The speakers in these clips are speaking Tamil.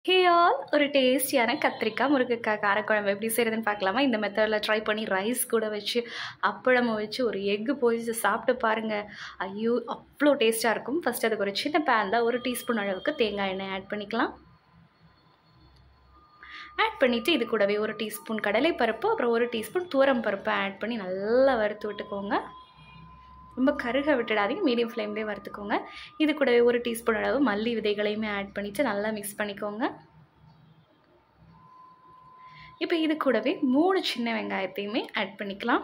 ஹே ஆல் ஒரு டேஸ்டியான கத்திரிக்காய் முருங்கைக்காய் காரக்குழம்பு எப்படி செய்கிறதுன்னு பார்க்கலாமா இந்த மெத்தடில் ட்ரை பண்ணி ரைஸ் கூட வச்சு அப்பளமும் வச்சு ஒரு எக்கு பொரிச்சு சாப்பிட்டு பாருங்கள் ஐயோ அவ்வளோ டேஸ்ட்டாக இருக்கும் ஃபஸ்ட் அதுக்கு ஒரு சின்ன பேனில் ஒரு டீஸ்பூன் அளவுக்கு தேங்காய் எண்ணெய் ஆட் பண்ணிக்கலாம் ஆட் பண்ணிவிட்டு இது கூடவே ஒரு டீஸ்பூன் கடலை பருப்பு அப்புறம் ஒரு டீஸ்பூன் தூரம் பருப்பை ஆட் பண்ணி நல்லா வறுத்து விட்டுக்கோங்க ரொம்ப கருக விட்டுடாதீங்க மீடியம் ஃப்ளேம்லேயே வறுத்துக்கோங்க இது கூடவே ஒரு டீஸ்பூன் அளவு மல்லி விதைகளையுமே ஆட் பண்ணிவிட்டு நல்லா மிக்ஸ் பண்ணிக்கோங்க இப்போ இது கூடவே மூணு சின்ன வெங்காயத்தையுமே ஆட் பண்ணிக்கலாம்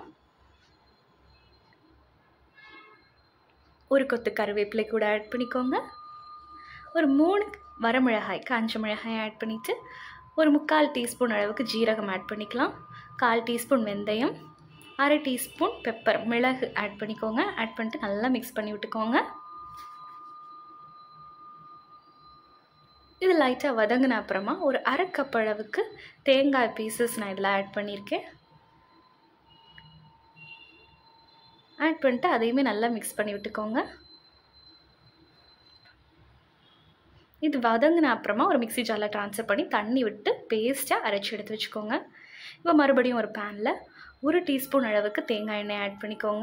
ஒரு கொத்து கருவேப்பிலை கூட ஆட் பண்ணிக்கோங்க ஒரு மூணு வரமிளகாய் காஞ்ச மிளகாய் ஆட் பண்ணிவிட்டு ஒரு முக்கால் டீஸ்பூன் அளவுக்கு ஜீரகம் ஆட் பண்ணிக்கலாம் கால் டீஸ்பூன் வெந்தயம் அரை டீஸ்பூன் பெப்பர் மிளகு ஆட் பண்ணிக்கோங்க ஆட் பண்ணிட்டு நல்லா மிக்ஸ் பண்ணி விட்டுக்கோங்க இது லைட்டாக வதங்கின அப்புறமா ஒரு அரை கப் அளவுக்கு தேங்காய் பீசஸ் நான் இதில் ஆட் பண்ணியிருக்கேன் ஆட் பண்ணிட்டு அதையுமே நல்லா மிக்ஸ் பண்ணி விட்டுக்கோங்க இது வதங்கின அப்புறமா ஒரு மிக்சி ஜாரில் ட்ரான்ஸ்ஃபர் பண்ணி தண்ணி விட்டு பேஸ்ட்டாக அரைச்சி எடுத்து வச்சுக்கோங்க இப்போ மறுபடியும் ஒரு பேனில் ஒரு டீஸ்பூன் அளவுக்கு தேங்காய் எண்ணெய் ஆட் பண்ணிக்கோங்க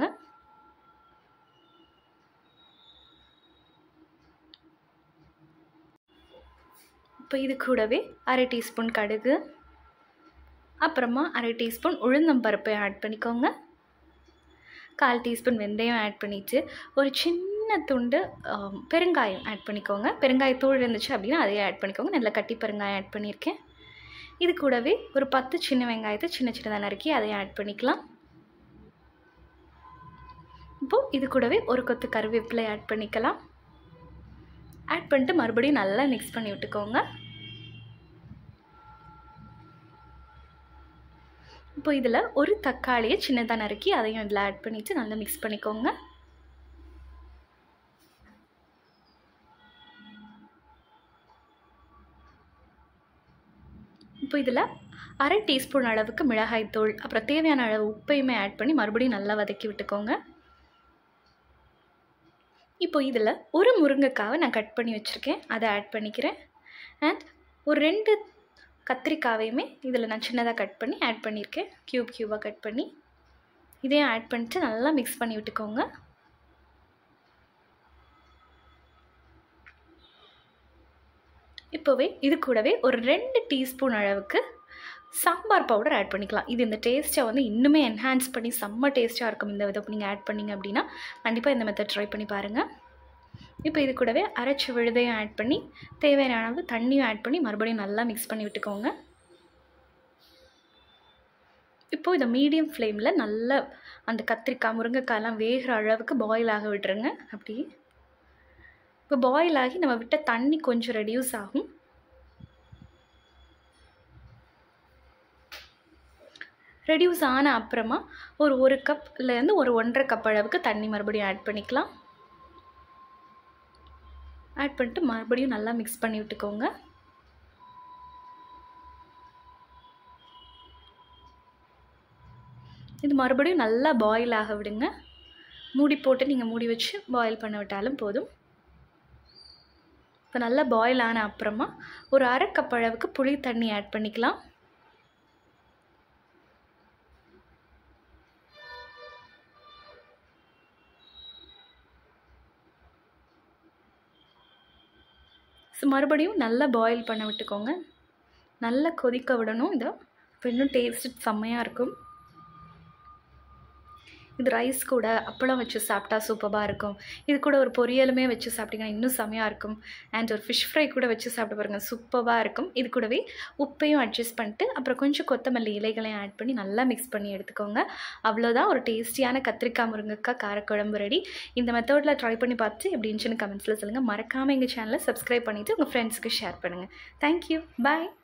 இப்போ இது கூடவே அரை டீஸ்பூன் கடுகு அப்புறமா அரை டீஸ்பூன் உளுந்தம்பருப்பை ஆட் பண்ணிக்கோங்க கால் டீஸ்பூன் வெந்தயம் ஆட் பண்ணிவிட்டு ஒரு சின்ன துண்டு பெருங்காயம் ஆட் பண்ணிக்கோங்க பெருங்காயத்தூள் இருந்துச்சு அப்படின்னா அதையே ஆட் பண்ணிக்கோங்க நல்லா கட்டி பெருங்காயம் ஆட் பண்ணியிருக்கேன் இது கூடவே ஒரு பத்து சின்ன வெங்காயத்தை சின்ன சின்னதாக நறுக்கி அதையும் ஆட் பண்ணிக்கலாம் இப்போது இது கூடவே ஒரு கொத்து கருவேப்பிலை ஆட் பண்ணிக்கலாம் ஆட் பண்ணிட்டு மறுபடியும் நல்லா மிக்ஸ் பண்ணி விட்டுக்கோங்க இப்போ இதில் ஒரு தக்காளியை சின்னதாக நறுக்கி அதையும் இதில் ஆட் பண்ணிவிட்டு நல்லா மிக்ஸ் பண்ணிக்கோங்க இப்போ இதில் அரை டீஸ்பூன் அளவுக்கு மிளகாய்த்தூள் அப்புறம் தேவையான அளவு உப்பையுமே ஆட் பண்ணி மறுபடியும் நல்லா வதக்கி விட்டுக்கோங்க இப்போ இதில் ஒரு முருங்கைக்காவை நான் கட் பண்ணி வச்சுருக்கேன் அதை ஆட் பண்ணிக்கிறேன் அண்ட் ஒரு ரெண்டு கத்திரிக்காவையுமே இதில் நான் சின்னதாக கட் பண்ணி ஆட் பண்ணியிருக்கேன் க்யூப் க்யூபாக கட் பண்ணி இதையும் ஆட் பண்ணிட்டு நல்லா மிக்ஸ் பண்ணி விட்டுக்கோங்க இப்போவே இது கூடவே ஒரு ரெண்டு டீஸ்பூன் அளவுக்கு சாம்பார் பவுடர் ஆட் பண்ணிக்கலாம் இது இந்த டேஸ்ட்டை வந்து இன்னுமே என்ஹான்ஸ் பண்ணி செம்ம டேஸ்ட்டாக இருக்கும் இந்த விதை நீங்கள் ஆட் பண்ணிங்க அப்படின்னா கண்டிப்பாக இந்த மெத்தட் ட்ரை பண்ணி பாருங்கள் இப்போ இது கூடவே அரைச்சி விழுதையும் ஆட் பண்ணி தேவையான அளவு தண்ணியும் ஆட் பண்ணி மறுபடியும் நல்லா மிக்ஸ் பண்ணி விட்டுக்கோங்க இப்போது இதை மீடியம் ஃப்ளேமில் நல்லா அந்த கத்திரிக்காய் முருங்கைக்காயெல்லாம் வேகிற அளவுக்கு பாயில் ஆக விட்டுருங்க அப்படி இப்போ பாயில் ஆகி நம்ம விட்ட தண்ணி கொஞ்சம் ரெடியூஸ் ஆகும் ரெடியூஸ் ஆன அப்புறமா ஒரு ஒரு கப்லேருந்து ஒரு ஒன்றரை கப் அளவுக்கு தண்ணி மறுபடியும் ஆட் பண்ணிக்கலாம் ஆட் பண்ணிட்டு மறுபடியும் நல்லா மிக்ஸ் பண்ணி விட்டுக்கோங்க இது மறுபடியும் நல்லா பாயில் ஆக விடுங்க மூடி போட்டு நீங்கள் மூடி வச்சு பாயில் பண்ண விட்டாலும் போதும் இப்போ நல்லா பாயில் ஆன அப்புறமா ஒரு அரை கப் அளவுக்கு புளி தண்ணி ஆட் பண்ணிக்கலாம் ஸோ மறுபடியும் நல்லா பாயில் பண்ண விட்டுக்கோங்க நல்லா கொதிக்க விடணும் இதை இப்போ இன்னும் டேஸ்ட்டு செம்மையாக இருக்கும் இது ரைஸ் கூட அப்பளம் வச்சு சாப்பிட்டா சூப்பராக இருக்கும் இது கூட ஒரு பொரியலுமே வச்சு சாப்பிட்டிங்கன்னா இன்னும் செம்மையாக இருக்கும் அண்ட் ஒரு ஃபிஷ் ஃப்ரை கூட வச்சு சாப்பிட்டு பாருங்கள் சூப்பராக இருக்கும் இது கூடவே உப்பையும் அட்ஜஸ்ட் பண்ணிட்டு அப்புறம் கொஞ்சம் கொத்தமல்லி இலைகளையும் ஆட் பண்ணி நல்லா மிக்ஸ் பண்ணி எடுத்துக்கோங்க அவ்வளோதான் ஒரு டேஸ்டியான கத்திரிக்காய் முருங்கைக்காய் காரக்குழம்பு ரெடி இந்த மெத்தடில் ட்ரை பண்ணி பார்த்து எப்படி இருந்துச்சுன்னு கமெண்ட்ஸில் சொல்லுங்கள் மறக்காமல் எங்கள் சேனலை சப்ஸ்கிரைப் பண்ணிவிட்டு உங்கள் ஃப்ரெண்ட்ஸ்க்கு ஷேர் பண்ணுங்கள் தேங்க்யூ பாய்